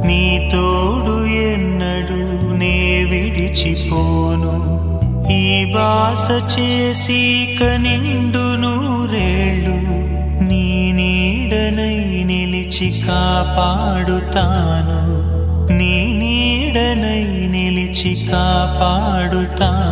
నీ తోడు ఎన్నడు నే విడిచిపోను ఈ బాస చేసి కనిండు నూరేళ్ళు నీ నీడనై నిలిచి కాపాడుతాను నీ నీడనై నిలిచి కాపాడుతాను